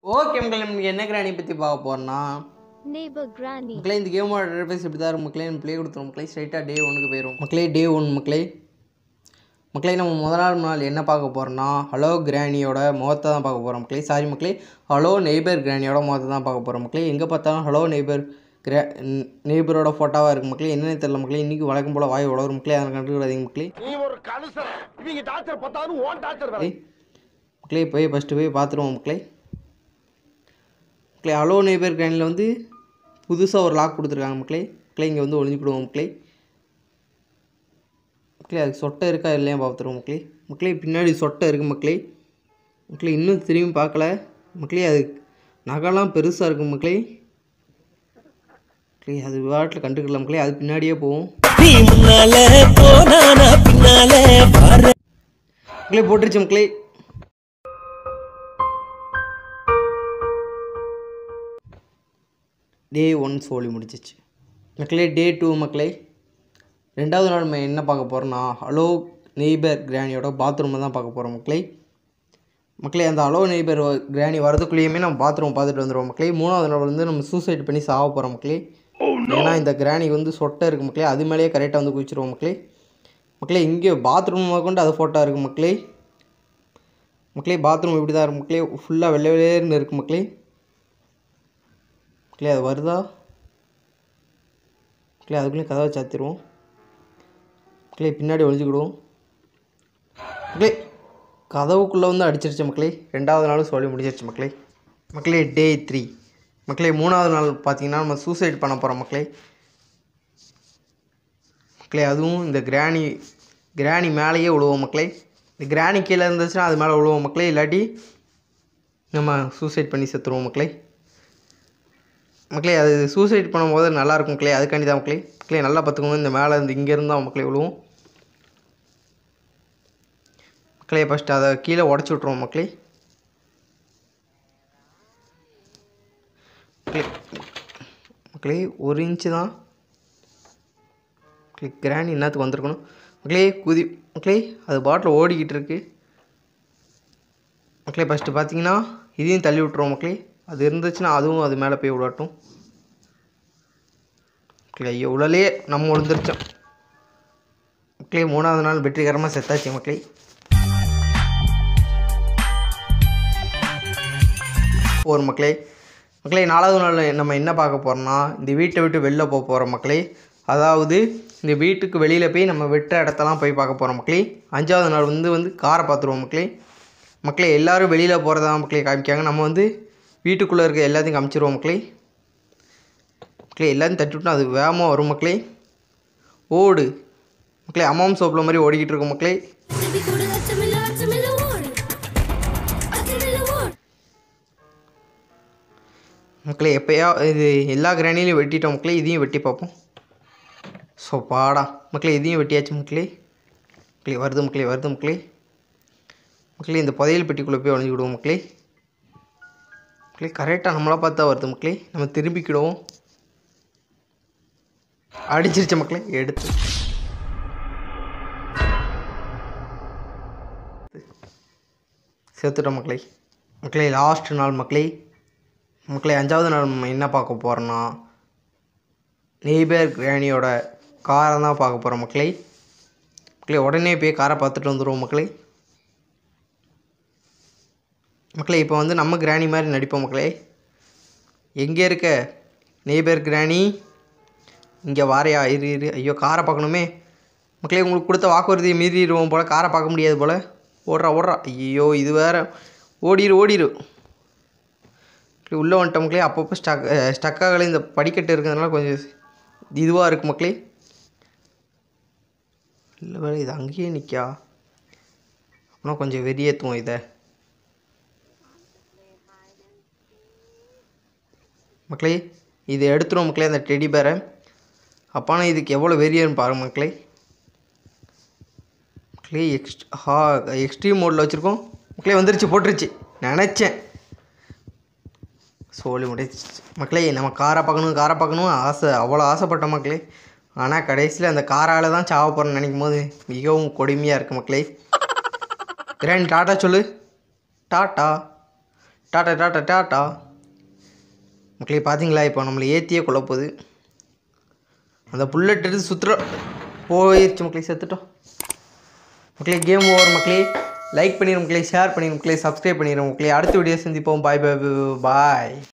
Okay மக்களே நமக்கு என்ன கிராணி பற்றி பார்க்க போகிறோன்னா neighbor granny மக்களே இந்த கேமோட இன்டர்ஃபேஸ் இப்படி தான் இருக்கும் மக்களே நம்ம ப்ளே கொடுத்துரும் மக்களே ஸ்ட்ரைட்டாக டே ஒன்றுக்கு போயிடும் மக்களே டே ஒன் மக்களே மக்களே நம்ம முதல் நாள் நாள் என்ன பார்க்க போகிறோம்னா ஹலோ கிராணியோட முகத்தை தான் பார்க்க போகிறோம் மக்களே சாரி மக்களே ஹலோ நெய்பர் கிராணியோட முகத்தை தான் பார்க்க போகிறோம் மக்களே எங்கே பார்த்தாலும் ஹலோ நெய்பர் கிரா நெய்பரோட ஃபோட்டோவாக இருக்குது மக்களே என்னன்னு தெரியல மக்களே இன்றைக்கி வழக்கம் போல் வாய் உழவுற மக்களே அதை கண்டுக்கிடாதீங்க மக்களே நீ ஒரு கலுசர் இவங்க டார்ச்சர் பத்தாலும் ஓன் டார்ச்சர் வேற மக்களே மக்களே போய் ஃபஸ்ட்டு போய் பார்த்துருவோம் மக்களே மக்களே ஹலோ நெய்பர் கிராண்டில் வந்து புதுசாக ஒரு லாக் கொடுத்துருக்காங்க மக்களே மக்களே இங்கே வந்து ஒளிஞ்சுக்கிடுவோம் மக்களே மக்களே அதுக்கு சொட்டை இருக்கா இல்லையா பார்த்துருவோம் மக்களே மக்களே பின்னாடி சொட்டை இருக்குது மக்களே மக்களே இன்னும் திரும்பி பார்க்கல மக்களே அது நகைலாம் பெருசாக இருக்கும் மக்களே மக்களே அது வாட்டில் கண்டுக்கல மக்களே அது பின்னாடியே போகும் நீ முன்னால போனா நான் பின்னால வர மக்களே போட்டுருச்சு மக்களே டே ஒன் சோலி முடிச்சிச்சு மக்களே டே டூ மக்களே ரெண்டாவது நாள் நம்ம என்ன பார்க்க போகிறோம்னா ஹலோ நெய்பர் கிராணியோட பாத்ரூமை தான் பார்க்க போகிறோம் மக்களே மக்களே அந்த ஹலோ நெய்பர் கிராணி வரதுக்குள்ளேயுமே நம்ம பாத்ரூம் பார்த்துட்டு வந்துடுவோம் மக்களே மூணாவது நாள் வந்து நம்ம சூசைட் பண்ணி சாவ போகிறோம் மக்களே ஏன்னா இந்த கிராணி வந்து சொட்டை இருக்குது மக்களே அது மேலேயே கரெக்டாக வந்து குதிச்சிருவோம் மக்களே மக்களே இங்கே பாத்ரூம் கொண்டு அது ஃபோட்டோ இருக்குது மக்களே மக்களே பாத்ரூம் இப்படி தான் இருக்கு மக்களே ஃபுல்லாக வெள்ளை வெள்ளையர்னு இருக்குது மக்களே மக்களே அது வருதா மக்களே அதுக்குள்ளேயும் கதவை சாத்திடுவோம் மக்களே பின்னாடி ஒழிஞ்சுக்கிடுவோம் மக்களே கதவுக்குள்ளே வந்து அடிச்சிருச்சு மக்களே ரெண்டாவது நாளும் சொல்லி முடிச்சிருச்சு மக்களே மக்களே டே த்ரீ மக்களே மூணாவது நாள் பார்த்தீங்கன்னா நம்ம சூசைட் பண்ண போகிறோம் மக்களே மக்களே அதுவும் இந்த கிராணி கிராணி மேலேயே விழுவோம் மக்களே இந்த கிராணி கீழே இருந்துச்சுன்னா அது மேலே விழுவோம் மக்களே இல்லாட்டி நம்ம சூசைட் பண்ணி செத்துருவோம் மக்களே மக்களே அது சூசைட் பண்ணும்போது நல்லா இருக்கும் மக்களே அதுக்காண்டி தான் மக்களே மக்களே நல்லா பார்த்துக்கோங்க இந்த மேலே இருந்து இங்கேருந்து தான் மக்களே விழுவோம் மக்களே ஃபஸ்ட்டு அதை கீழே உடச்சி விட்ருவோம் மக்களே மக்களே மக்களே ஒரு இன்ச்சு தான் மக்களே கிராண்ட் என்னத்துக்கு வந்திருக்கணும் மக்களே குதி மக்களே அது பாட்டில் ஓடிக்கிட்டு இருக்கு மக்களே ஃபஸ்ட்டு பார்த்தீங்கன்னா இதையும் தள்ளி விட்ருவோம் மக்களே அது இருந்துச்சுன்னா அதுவும் அது மேலே போய் விடட்டும் மக்களே ஐயோ உடலே நம்ம விழுந்துருச்சோம் மக்களே மூணாவது நாள் வெற்றிகரமாக செத்தாச்சு மக்களே ஒரு மக்களே மக்களே நாலாவது நாள் நம்ம என்ன பார்க்க போகிறோம்னா இந்த வீட்டை விட்டு வெளில போக போகிறோம் மக்களே அதாவது இந்த வீட்டுக்கு வெளியில் போய் நம்ம விட்ட இடத்தெல்லாம் போய் பார்க்க போகிறோம் மக்களே அஞ்சாவது நாள் வந்து வந்து காரை பார்த்துருவோம் மக்களே மக்களே எல்லோரும் வெளியில் போகிறதா மக்களே காமிக்காங்க நம்ம வந்து வீட்டுக்குள்ளே இருக்க எல்லாத்தையும் காமிச்சிருவோம் மக்களே மக்களே எல்லாத்தையும் தட்டி விட்டோம் அது வேகமாக வரும் மக்களே ஓடு மக்களே அம்மாவும் சோப்பில் மாதிரி ஓடிக்கிட்டு இருக்கும் மக்களே Baby, go to Atamila, Atamila Ward. Atamila Ward. மக்களே எப்போயா இது எல்லா கிராணிலையும் வெட்டிட்டோம் மக்களே இதையும் வெட்டி பார்ப்போம் ஸோ பாடா மக்களே இதையும் வெட்டியாச்சு மக்களே மக்களே வருது மக்களே வருது மக்களே மக்களே இந்த புதையல் பெட்டிக்குள்ளே போய் ஒழிஞ்சு விடுவோம் மக்களே மக்களே கரெக்டாக நம்மளாக பார்த்தா வருது மக்களே நம்ம திரும்பிக்கிடுவோம் அடிச்சிருச்ச மக்களே எடுத்து சேர்த்துட்டோம் மக்களே மக்களே லாஸ்ட் நாள் மக்களே மக்களே அஞ்சாவது நாள் நம்ம என்ன பார்க்க போகிறோன்னா நெய்பர் கிராணியோட காரை தான் பார்க்க போகிறோம் மக்களே மக்களே உடனே போய் காரை பார்த்துட்டு வந்துடுவோம் மக்களே மக்களே இப்போ வந்து நம்ம கிராணி மாதிரி நடிப்போம் மக்களே எங்கே இருக்க நெய்பர் கிராணி இங்கே வாரையா இரு இரு ஐயோ காரை பார்க்கணுமே மக்களே உங்களுக்கு கொடுத்த வாக்குறுதியை மீறிடுவோம் போல் காரை பார்க்க முடியாது போல் ஓடுறா ஓடுறா ஐயோ இது வேற ஓடிரு ஓடிரு மக்களே உள்ளே வந்துட்ட மக்களே அப்பப்போ ஸ்டக் ஸ்டக் ஆகலை இந்த படிக்கட்டு இருக்கிறதுனால கொஞ்சம் இதுவாக இருக்குது மக்களே இல்லை வேலை இது அங்கேயே நிற்கா அப்படின்னா கொஞ்சம் வெறியேற்றுவோம் இதை மக்களே இது எடுத்துருவோம் மக்களே அந்த டெடி பேரை அப்பானா இதுக்கு எவ்வளோ வெறியன்னு பாருங்க மக்களே மக்களே எக்ஸ்ட் ஹா எக்ஸ்ட்ரீம் மோடில் வச்சுருக்கோம் மக்களே வந்துருச்சு போட்டுருச்சு நினச்சேன் சோழி முடிச்சிச்சு மக்களே நம்ம காரை பார்க்கணும் காரை பார்க்கணும் ஆசை அவ்வளோ ஆசைப்பட்ட மக்களே ஆனால் கடைசியில் அந்த காரால் தான் சாவ போகிறேன்னு நினைக்கும் போது மிகவும் கொடுமையாக இருக்குது மக்களே கிராண்ட் டாட்டா சொல்லு டாட்டா டாட்டா டாட்டா டாட்டா மக்களே பார்த்தீங்களா இப்போ நம்மளை ஏற்றியே கொல்ல போகுது அந்த புல்லட் எடுத்து சுற்றுற போயிடுச்சு மக்களே செத்துட்டோம் மக்களே கேம் ஓவர் மக்களே லைக் பண்ணிடுங்க மக்களே ஷேர் பண்ணிடுங்க மக்களே சப்ஸ்கிரைப் பண்ணிடுங்க மக்களே அடுத்த வீடியோ சந்திப்போம் பாய் பாய் பாய்